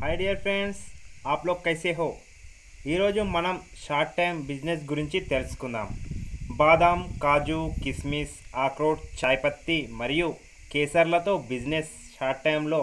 hi dear friends ఆప్ లోగ్ కైసే హో ఈరోజు మనం షార్ట్ టైం బిజినెస్ గురించి తెలుసుకుందాం బాదాం కాజు కిస్మిస్ ఆక్రోట్ చాయ్పత్తి మరియు కేసర్లతో బిజినెస్ షార్ట్ టైంలో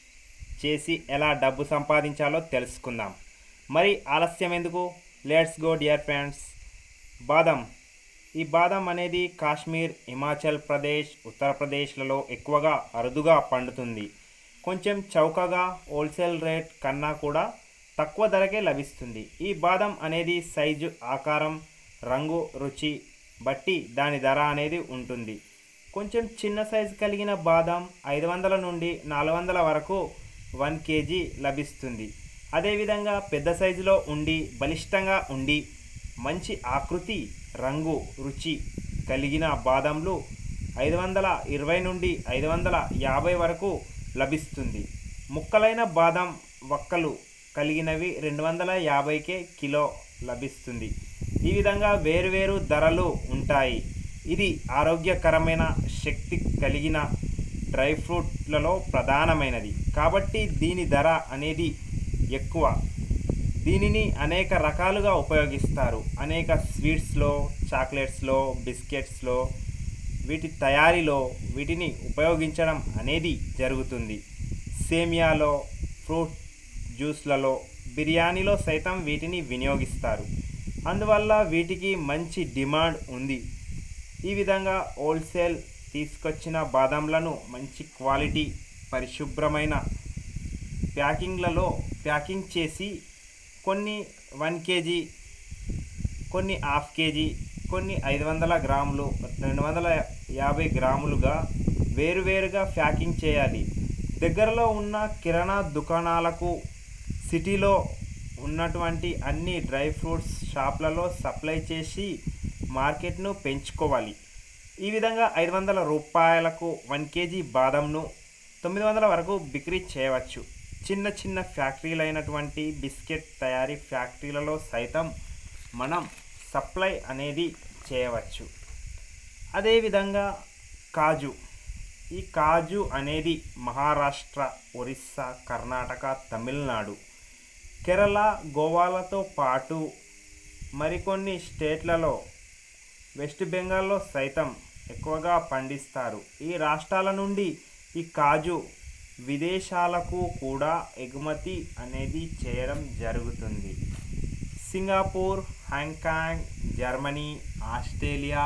చేసి ఎలా డబ్బు సంపాదించాలో తెలుసుకుందాం మరి ఆలస్యం ఎందుకు లెట్స్ గో డియర్ ఫ్రెండ్స్ బాదం ఈ బాదం అనేది కాశ్మీర్ హిమాచల్ ప్రదేశ్ ఉత్తరప్రదేశ్లలో ఎక్కువగా అరుదుగా పండుతుంది కొంచెం చౌకగా హోల్సేల్ రేట్ కన్నా కూడా తక్కువ ధరకే లభిస్తుంది ఈ బాదం అనేది సైజు ఆకారం రంగు రుచి బట్టి దాని ధర అనేది ఉంటుంది కొంచెం చిన్న సైజు కలిగిన బాదం ఐదు వందల నుండి నాలుగు వందల వరకు వన్ కేజీ లభిస్తుంది అదేవిధంగా పెద్ద సైజులో ఉండి బలిష్టంగా ఉండి మంచి ఆకృతి రంగు రుచి కలిగిన బాదంలు ఐదు వందల ఇరవై నుండి ఐదు వందల యాభై వరకు లభిస్తుంది ముక్కలైన బాదం వక్కలు కలిగినవి రెండు వందల యాభైకే కిలో లభిస్తుంది ఈ విధంగా వేరువేరు ధరలు ఉంటాయి ఇది ఆరోగ్యకరమైన శక్తి కలిగిన డ్రై ఫ్రూట్లలో ప్రధానమైనది కాబట్టి దీని ధర అనేది ఎక్కువ దీనిని అనేక రకాలుగా ఉపయోగిస్తారు అనేక స్వీట్స్లో చాక్లెట్స్లో బిస్కెట్స్లో వీటి తయారీలో వీటిని ఉపయోగించడం అనేది జరుగుతుంది సేమియాలో ఫ్రూట్ జ్యూస్లలో బిర్యానీలో సైతం వీటిని వినియోగిస్తారు అందువల్ల వీటికి మంచి డిమాండ్ ఉంది ఈ విధంగా హోల్సేల్ తీసుకొచ్చిన బాదంలను మంచి క్వాలిటీ పరిశుభ్రమైన ప్యాకింగ్లలో ప్యాకింగ్ చేసి కొన్ని వన్ కేజీ కొన్ని హాఫ్ కేజీ కొన్ని ఐదు వందల గ్రాములు రెండు వందల యాభై గ్రాములుగా వేరువేరుగా ప్యాకింగ్ చేయాలి దగ్గరలో ఉన్న కిరాణా దుకాణాలకు సిటీలో ఉన్నటువంటి అన్ని డ్రై ఫ్రూట్స్ షాప్లలో సప్లై చేసి మార్కెట్ను పెంచుకోవాలి ఈ విధంగా ఐదు వందల రూపాయలకు వన్ కేజీ బాదంను తొమ్మిది వందల వరకు బిక్రీ చేయవచ్చు చిన్న చిన్న ఫ్యాక్టరీలైనటువంటి బిస్కెట్ తయారీ ఫ్యాక్టరీలలో సైతం మనం సప్లై అనేది చేయవచ్చు అదేవిధంగా కాజు ఈ కాజు అనేది మహారాష్ట్ర ఒరిస్సా కర్ణాటక తమిళనాడు కేరళ గోవాలతో పాటు మరికొన్ని స్టేట్లలో వెస్ట్ బెంగాల్లో సైతం ఎక్కువగా పండిస్తారు ఈ రాష్ట్రాల నుండి ఈ కాజు విదేశాలకు కూడా ఎగుమతి అనేది చేయడం జరుగుతుంది Singapore Hong Kong Germany Australia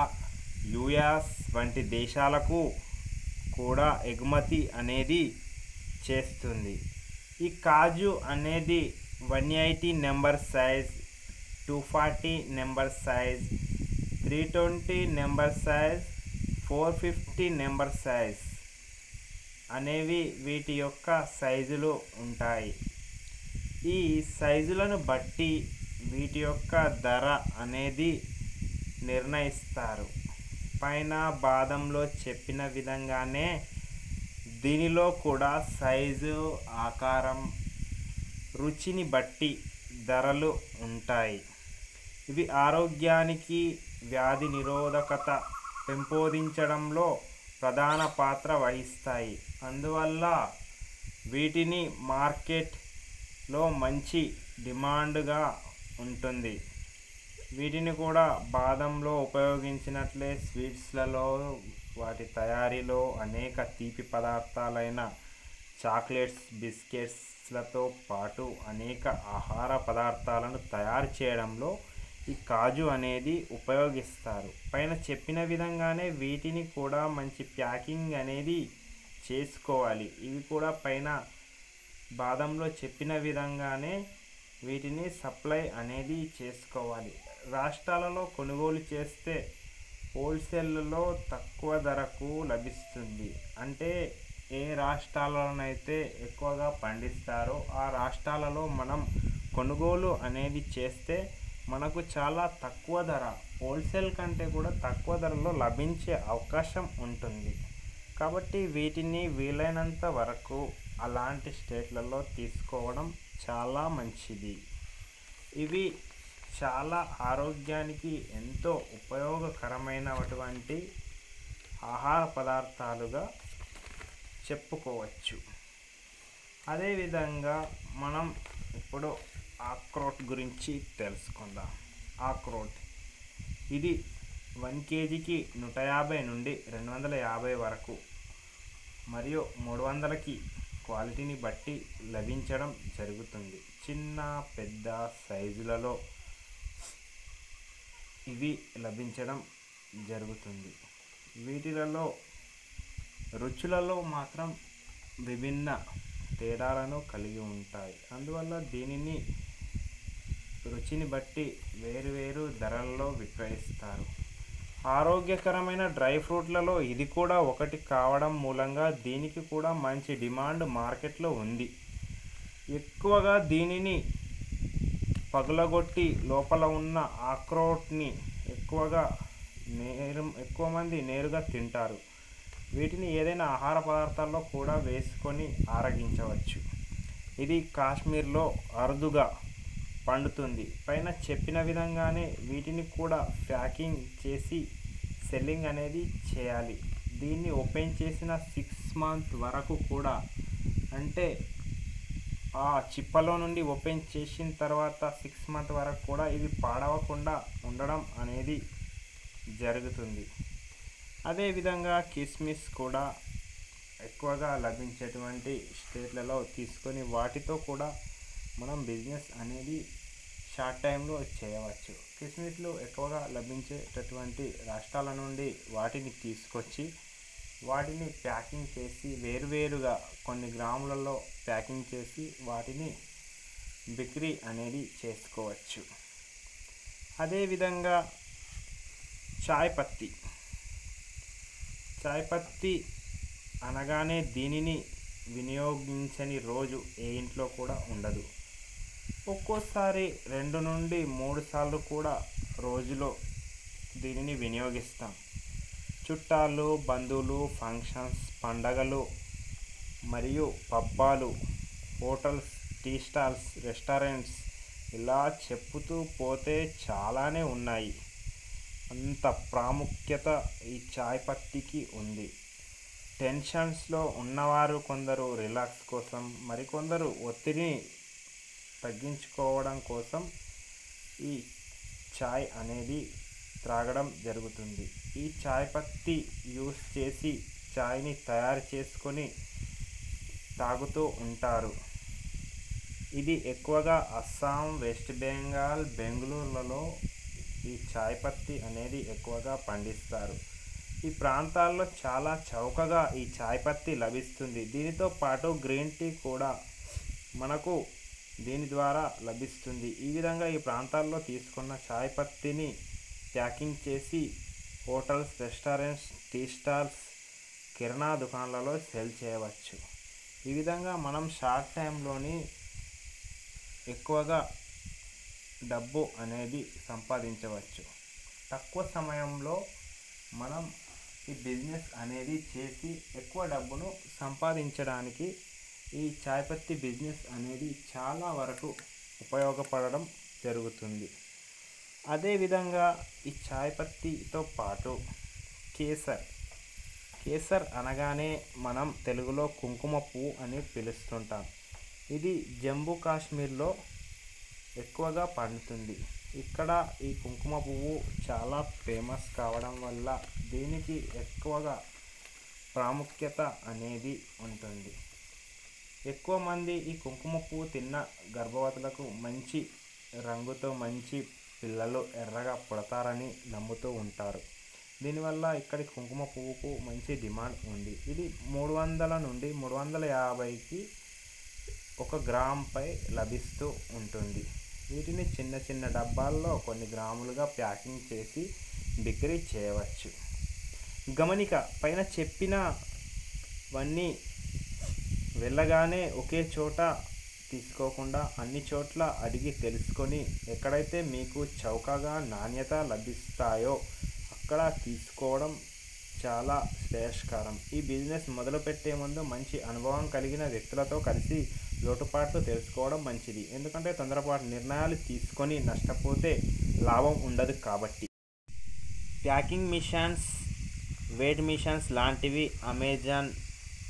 US వంటి దేశాలకు కూడా ఎగుమతి అనేది చేస్తుంది ఈ కాజు అనేది one eighty number size two forty number size three twenty number size four fifty number size అనేవి వీటి యొక్క సైజులు ఉంటాయి ఈ సైజులను బట్టి వీటి యొక్క ధర అనేది నిర్ణయిస్తారు పైన బాదంలో చెప్పిన విధంగానే దీనిలో కూడా సైజు ఆకారం రుచిని బట్టి ధరలు ఉంటాయి ఇవి ఆరోగ్యానికి వ్యాధి నిరోధకత పెంపొందించడంలో ప్రధాన పాత్ర వహిస్తాయి అందువల్ల వీటిని మార్కెట్లో మంచి డిమాండ్గా ఉంటుంది వీటిని కూడా బాదంలో ఉపయోగించినట్లే స్వీట్స్లలో వాటి తయారీలో అనేక తీపి పదార్థాలైన చాక్లెట్స్ బిస్కెట్స్లతో పాటు అనేక ఆహార పదార్థాలను తయారు చేయడంలో ఈ కాజు అనేది ఉపయోగిస్తారు పైన చెప్పిన విధంగానే వీటిని కూడా మంచి ప్యాకింగ్ అనేది చేసుకోవాలి ఇవి కూడా పైన బాదంలో చెప్పిన విధంగానే వీటిని సప్లై అనేది చేసుకోవాలి రాష్ట్రాలలో కొనుగోలు చేస్తే హోల్సేల్లో తక్కువ ధరకు లభిస్తుంది అంటే ఏ రాష్ట్రాలలోనైతే ఎక్కువగా పండిస్తారో ఆ రాష్ట్రాలలో మనం కొనుగోలు అనేది చేస్తే మనకు చాలా తక్కువ ధర హోల్సేల్ కంటే కూడా తక్కువ ధరలో లభించే అవకాశం ఉంటుంది కాబట్టి వీటిని వీలైనంత వరకు అలాంటి స్టేట్లలో తీసుకోవడం చాలా మంచిది ఇవి చాలా ఆరోగ్యానికి ఎంతో ఉపయోగకరమైనటువంటి ఆహార పదార్థాలుగా చెప్పుకోవచ్చు అదేవిధంగా మనం ఇప్పుడు ఆక్రోట్ గురించి తెలుసుకుందాం ఆక్రోట్ ఇది వన్ కేజీకి నూట యాభై నుండి రెండు వందల యాభై వరకు మరియు మూడు వందలకి క్వాలిటీని బట్టి లభించడం జరుగుతుంది చిన్న పెద్ద సైజులలో ఇవి లభించడం జరుగుతుంది వీటిలలో రుచులలో మాత్రం విభిన్న తేడాలను కలిగి ఉంటాయి అందువల్ల దీనిని రుచిని బట్టి వేరువేరు ధరల్లో విక్రయిస్తారు ఆరోగ్యకరమైన డ్రై ఫ్రూట్లలో ఇది కూడా ఒకటి కావడం మూలంగా దీనికి కూడా మంచి డిమాండ్ మార్కెట్లో ఉంది ఎక్కువగా దీనిని పగులగొట్టి లోపల ఉన్న ఆక్రోట్ని ఎక్కువగా నేరు ఎక్కువ మంది నేరుగా తింటారు వీటిని ఏదైనా ఆహార పదార్థాల్లో కూడా వేసుకొని ఆరగించవచ్చు ఇది కాశ్మీర్లో అరుదుగా పండుతుంది పైన చెప్పిన విధంగానే వీటిని కూడా ప్యాకింగ్ చేసి సెల్లింగ్ అనేది చేయాలి దీన్ని ఓపెన్ చేసిన సిక్స్ మంత్ వరకు కూడా అంటే ఆ చిప్పలో నుండి ఓపెన్ చేసిన తర్వాత సిక్స్ మంత్ వరకు కూడా ఇవి పాడవకుండా ఉండడం అనేది జరుగుతుంది అదేవిధంగా కిస్మిస్ కూడా ఎక్కువగా లభించేటువంటి స్టేట్లలో తీసుకొని వాటితో కూడా మనం బిజినెస్ అనేది షార్ట్ టైంలో చేయవచ్చు కిస్మిస్లు ఎక్కువగా లభించేటటువంటి రాష్ట్రాల నుండి వాటిని తీసుకొచ్చి వాటిని ప్యాకింగ్ చేసి వేరువేరుగా కొన్ని గ్రాములలో ప్యాకింగ్ చేసి వాటిని బిక్రీ అనేది చేసుకోవచ్చు అదేవిధంగా చాయ్ పత్తి చాయ్ పత్తి అనగానే దీనిని వినియోగించని రోజు ఏ ఇంట్లో కూడా ఉండదు ఒక్కోసారి రెండు నుండి మూడు సార్లు కూడా రోజులో దీనిని వినియోగిస్తాం చుట్టాలు బంధువులు ఫంక్షన్స్ పండగలు మరియు పబ్బాలు హోటల్స్ టీ స్టాల్స్ రెస్టారెంట్స్ ఇలా చెప్పుతూ పోతే చాలానే ఉన్నాయి అంత ప్రాముఖ్యత ఈ చాయ్ పత్తికి ఉంది టెన్షన్స్లో ఉన్నవారు కొందరు రిలాక్స్ కోసం మరికొందరు ఒత్తిడిని తగ్గించుకోవడం కోసం ఈ చాయ్ అనేది త్రాగడం జరుగుతుంది ఈ చాయ్ పత్తి యూస్ చేసి చాయ్ని తయారు చేసుకొని తాగుతూ ఉంటారు ఇది ఎక్కువగా అస్సాం వెస్ట్ బెంగాల్ బెంగళూరులలో ఈ చాయ్ పత్తి అనేది ఎక్కువగా పండిస్తారు ఈ ప్రాంతాల్లో చాలా చౌకగా ఈ చాయ్ పత్తి లభిస్తుంది దీనితో పాటు గ్రీన్ టీ కూడా మనకు దీని ద్వారా లభిస్తుంది ఈ విధంగా ఈ ప్రాంతాల్లో తీసుకున్న చాయ్ పత్తిని ప్యాకింగ్ చేసి హోటల్స్ రెస్టారెంట్స్ టీ స్టాల్స్ కిరాణా దుకాణాలలో సెల్ చేయవచ్చు ఈ విధంగా మనం షార్ట్ టైంలోని ఎక్కువగా డబ్బు అనేది సంపాదించవచ్చు తక్కువ సమయంలో మనం ఈ బిజినెస్ అనేది చేసి ఎక్కువ డబ్బును సంపాదించడానికి ఈ చాయ్ పత్తి బిజినెస్ అనేది చాలా వరకు ఉపయోగపడడం జరుగుతుంది అదేవిధంగా ఈ చాయ్ పత్తితో పాటు కేసర్ కేసర్ అనగానే మనం తెలుగులో కుంకుమ పువ్వు అని పిలుస్తుంటాం ఇది జమ్మూ కాశ్మీర్లో ఎక్కువగా పండుతుంది ఇక్కడ ఈ కుంకుమ పువ్వు చాలా ఫేమస్ కావడం వల్ల దీనికి ఎక్కువగా ప్రాముఖ్యత అనేది ఉంటుంది ఎక్కువ మంది ఈ కుంకుమ పువ్వు తిన్న గర్భవతులకు మంచి రంగుతో మంచి పిల్లలు ఎర్రగా పుడతారని నమ్ముతూ ఉంటారు దీనివల్ల ఇక్కడి కుంకుమ పువ్వుకు మంచి డిమాండ్ ఉంది ఇది మూడు వందల నుండి మూడు వందల యాభైకి ఒక గ్రామ్పై లభిస్తూ ఉంటుంది వీటిని చిన్న చిన్న డబ్బాల్లో కొన్ని గ్రాములుగా ప్యాకింగ్ చేసి బిక్రీ చేయవచ్చు గమనిక పైన చెప్పినవన్నీ వెళ్ళగానే ఒకే చోట తీసుకోకుండా అన్ని చోట్ల అడిగి తెలుసుకొని ఎక్కడైతే మీకు చౌకగా నాణ్యత లభిస్తాయో అక్కడ తీసుకోవడం చాలా శ్రేయస్కరం ఈ బిజినెస్ మొదలుపెట్టే ముందు మంచి అనుభవం కలిగిన వ్యక్తులతో కలిసి లోటుపాట్లు తెలుసుకోవడం మంచిది ఎందుకంటే తొందరపాటు నిర్ణయాలు తీసుకొని నష్టపోతే లాభం ఉండదు కాబట్టి ప్యాకింగ్ మిషన్స్ వెయిట్ మిషన్స్ లాంటివి అమెజాన్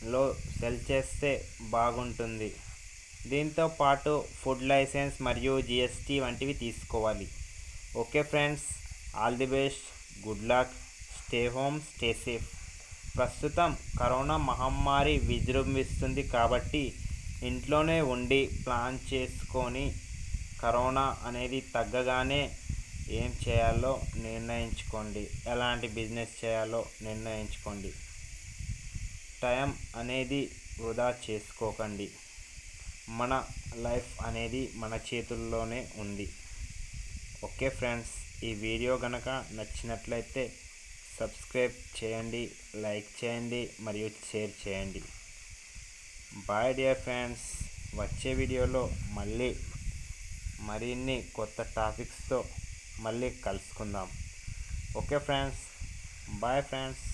లో సెల్ చేస్తే బాగుంటుంది దీంతో పాటు ఫుడ్ లైసెన్స్ మరియు జిఎస్టీ వంటివి తీసుకోవాలి okay friends all the best good luck stay home stay safe ప్రస్తుతం కరోనా మహమ్మారి విజృంభిస్తుంది కాబట్టి ఇంట్లోనే ఉండి ప్లాన్ చేసుకొని కరోనా అనేది తగ్గగానే ఏం చేయాలో నిర్ణయించుకోండి ఎలాంటి బిజినెస్ చేయాలో నిర్ణయించుకోండి టైం అనేది వృధా చేసుకోకండి మన లైఫ్ అనేది మన చేతుల్లోనే ఉంది ఓకే ఫ్రెండ్స్ ఈ వీడియో కనుక నచ్చినట్లయితే సబ్స్క్రైబ్ చేయండి లైక్ చేయండి మరియు షేర్ చేయండి బాయ్ డియర్ ఫ్రెండ్స్ వచ్చే వీడియోలో మళ్ళీ మరిన్ని కొత్త టాపిక్స్తో మళ్ళీ కలుసుకుందాం ఓకే ఫ్రెండ్స్ బాయ్ ఫ్రెండ్స్